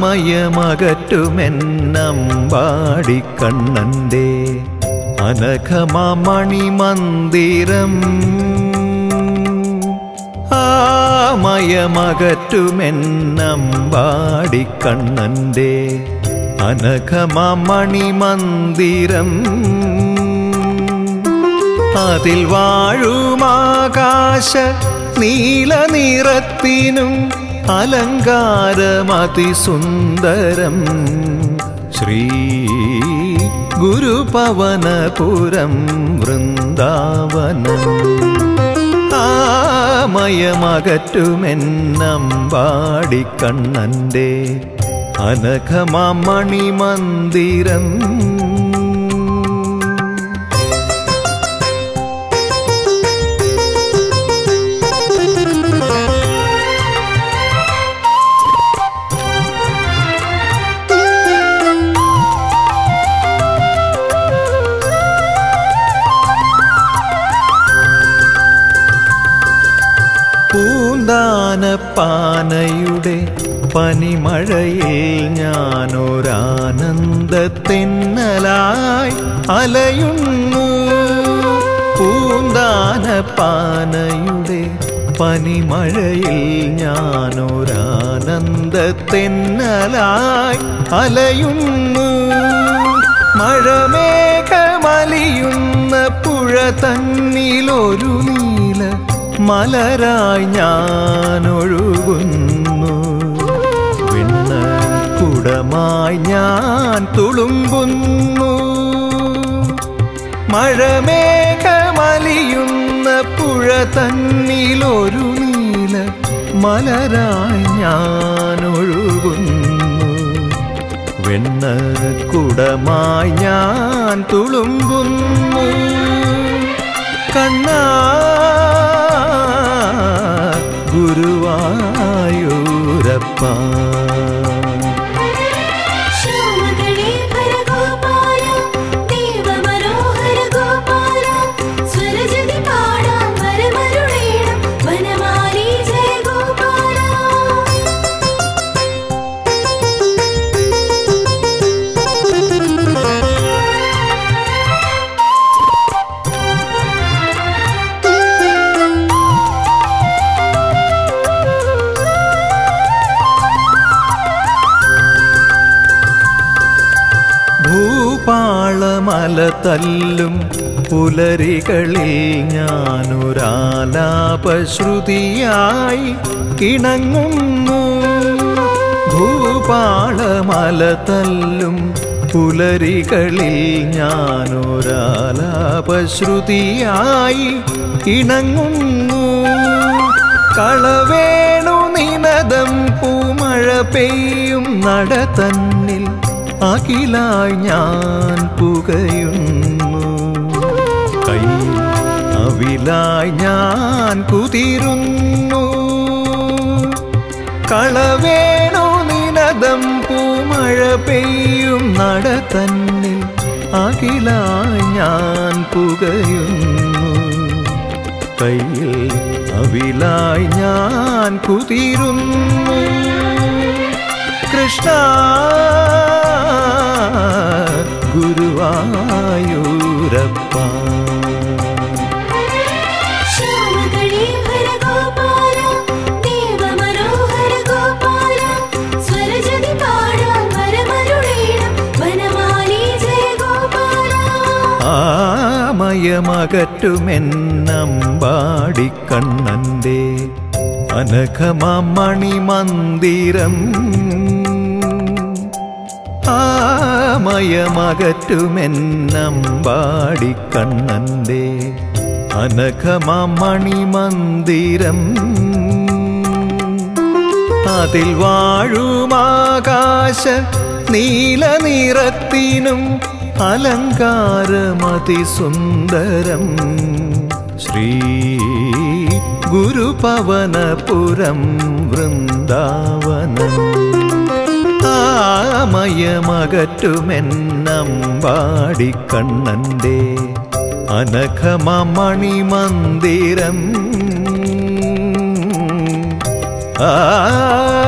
ആമയമകറ്റുമെന്നമ്പാടിക്കണ്ണന്റെ അനഘമാമണി മന്ദിരം ആമയമകറ്റുമെന്നമ്പാടിക്കണ്ണന്റെ അനഘമാമണി മന്ദിരം അതിൽ വാഴുമാകാശ നീലനിറത്തിനും അലങ്കാരമതിസുന്ദരം ശ്രീ ഗുരുപവനപുരം വൃന്ദാവനം ആമയമകറ്റുമെന്നമ്പാടിക്കണ്ണന്റെ അനഘമാമണി മന്ദിരം പൂന്താനപ്പാനയുടെ പനിമഴയിൽ ഞാനൊരാനന്ദത്തെന്നലായി അലയുന്നു പൂന്താനപ്പാനയുടെ പനിമഴയിൽ ഞാനൊരാനന്ദത്തെന്നലായി അലയുന്നു മഴമേഘമലിയുന്ന പുഴ തന്നിലൊരു നീല മലരായി ഞാൻ ഒഴുകുന്നു വിണ്ണ കുടമായി ഞാൻ തുളുമ്പുന്നു മഴമേഘമലിയുന്ന പുഴ തന്നിലൊരു നീല മലരായി ഞാൻ ഒഴുകുന്നു വെണ്ണ കുടമായി ഞാൻ തുളുമ്പുന്നു കണ്ണാ ഗുരുവായൂരപ്പ ശ്യാമഗണേശ്വര ഗോപാല ദേവമനോഹര ഗോപാല സ്വരജതി പാടാം വരമരുളേണം വനമാലി ജയ ഗോപാല ഭൂപാളമല തല്ലും പുലരികളിൽ ഞാനൊരാലാപശ്രുതിയായി ഇണങ്ങുന്നു ഭൂപാളമല തല്ലും പുലരികളിൽ ഞാനൊരാലാപശ്രുതിയായി ഇണങ്ങുന്നു കളവേണു നിനദം പൂമഴ പെയ്യും നട തന്നിൽ അഖിലായി ഞാൻ പുകയുന്നു കൈ അവിലായി ഞാൻ കുതിരുന്നു കളവേണു നിനദം പൂമഴ പെയ്യും നട തന്നിൽ അഖിലായി ഞാൻ പുകയുന്നു കയ്യിൽ അവിലായി ഞാൻ കുതിരുന്നു കൃഷ്ണ ഗുരുവായൂരപ്പ ശ്യാമഗണേശ്വര ഗോപാല ദേവമനോഹര ഗോപാല സ്വരജതി പാടാം വരമരുളേണം വനമാലി ജയ ഗോപാല ആമയമകറ്റുമെന്നമ്പാടിക്കണ്ണന്റെ അനഘമാമണി മന്ദിരം ആമയമകറ്റുമെന്നമ്പാടിക്കണ്ണന്റെ അനഘമാമണി മന്ദിരം അതിൽ വാഴുമാകാശ നീലനിറത്തിനും അലങ്കാരമതിസുന്ദരം ശ്രീ ഗുരുപവനപുരം വൃന്ദാവനം ആമയമകറ്റുമെന്നമ്പാടിക്കണ്ണന്റെ അനഘമണി മന്ദിരം ആ